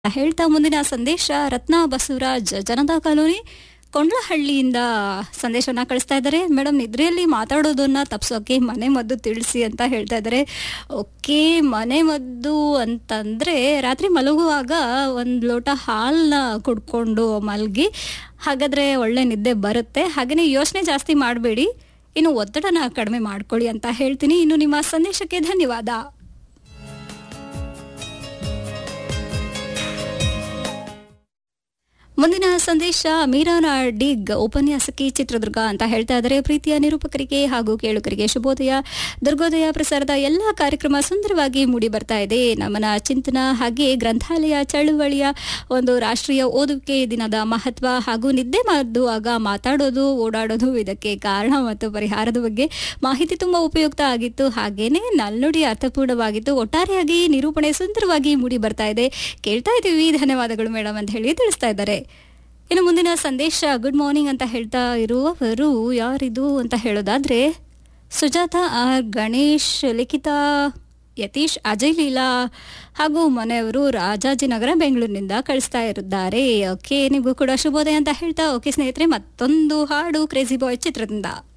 ಹೇಳ್ತಾ ಮುಂದಿನ ಸಂದೇಶ ರತ್ನ ಬಸವರಾಜ್ ಜನತಾ ಕಾಲೋನಿ ಕೊಂಡ್ಲಹಳ್ಳಿಯಿಂದ ಸಂದೇಶವನ್ನ ಕಳಿಸ್ತಾ ಇದ್ದಾರೆ ಮೇಡಮ್ ನಿದ್ರೆಯಲ್ಲಿ ಮಾತಾಡೋದನ್ನ ತಪ್ಸೋಕೆ ಮನೆ ಮದ್ದು ತಿಳಿಸಿ ಅಂತ ಹೇಳ್ತಾ ಇದ್ದಾರೆ ಓಕೆ ಮನೆ ಮದ್ದು ಅಂತಂದ್ರೆ ರಾತ್ರಿ ಮಲಗುವಾಗ ಒಂದು ಲೋಟ ಹಾಲನ್ನ ಕುಡ್ಕೊಂಡು ಮಲಗಿ ಹಾಗಾದ್ರೆ ಒಳ್ಳೆ ನಿದ್ದೆ ಬರುತ್ತೆ ಹಾಗೆಯೇ ಯೋಚನೆ ಜಾಸ್ತಿ ಮಾಡಬೇಡಿ ಇನ್ನು ಒತ್ತಡನ ಕಡಿಮೆ ಮಾಡ್ಕೊಳ್ಳಿ ಅಂತ ಹೇಳ್ತೀನಿ ಇನ್ನು ನಿಮ್ಮ ಸಂದೇಶಕ್ಕೆ ಧನ್ಯವಾದ ಮುಂದಿನ ಸಂದೇಶ ಮೀರಾನ ಡಿಗ್ ಉಪನ್ಯಾಸಕಿ ಚಿತ್ರದುರ್ಗ ಅಂತ ಹೇಳ್ತಾ ಇದ್ದಾರೆ ಪ್ರೀತಿಯ ನಿರೂಪಕರಿಗೆ ಹಾಗೂ ಕೇಳುಗರಿಗೆ ಶುಭೋದಯ ದುರ್ಗೋದಯ ಪ್ರಸಾರದ ಎಲ್ಲ ಕಾರ್ಯಕ್ರಮ ಸುಂದರವಾಗಿ ಮೂಡಿ ಬರ್ತಾ ಇದೆ ನಮನ ಚಿಂತನ ಹಾಗೆ ಗ್ರಂಥಾಲಯ ಚಳುವಳಿಯ ಒಂದು ರಾಷ್ಟ್ರೀಯ ಓದುವಿಕೆ ದಿನದ ಮಹತ್ವ ಹಾಗೂ ನಿದ್ದೆ ಮಾಡುವಾಗ ಮಾತಾಡೋದು ಓಡಾಡೋದು ಇದಕ್ಕೆ ಕಾರಣ ಮತ್ತು ಪರಿಹಾರದ ಬಗ್ಗೆ ಮಾಹಿತಿ ತುಂಬಾ ಉಪಯುಕ್ತ ಆಗಿತ್ತು ಹಾಗೇನೆ ನಲ್ನುಡಿ ಅರ್ಥಪೂರ್ಣವಾಗಿತ್ತು ಒಟ್ಟಾರೆಯಾಗಿ ನಿರೂಪಣೆ ಸುಂದರವಾಗಿ ಮೂಡಿ ಬರ್ತಾ ಇದೆ ಕೇಳ್ತಾ ಇದ್ದೀವಿ ಧನ್ಯವಾದಗಳು ಮೇಡಮ್ ಅಂತ ಹೇಳಿ ತಿಳಿಸ್ತಾ ಇದ್ದಾರೆ ಇನ್ನು ಮುಂದಿನ ಸಂದೇಶ ಗುಡ್ ಮಾರ್ನಿಂಗ್ ಅಂತ ಹೇಳ್ತಾ ಇರುವವರು ಯಾರಿದು ಅಂತ ಹೇಳೋದಾದ್ರೆ ಸುಜಾತ ಆರ್ ಗಣೇಶ್ ಲಿಖಿತಾ ಯತೀಶ್ ಅಜಯ್ ಲೀಲಾ ಹಾಗೂ ಮನೆಯವರು ರಾಜಾಜಿನಗರ ಬೆಂಗಳೂರಿನಿಂದ ಕಳಿಸ್ತಾ ಇದ್ದಾರೆ ಓಕೆ ನಿಮಗೂ ಕೂಡ ಶುಭೋದಯ ಅಂತ ಹೇಳ್ತಾ ಓಕೆ ಸ್ನೇಹಿತರೆ ಮತ್ತೊಂದು ಹಾಡು ಕ್ರೇಜಿ ಬಾಯ್ ಚಿತ್ರದಿಂದ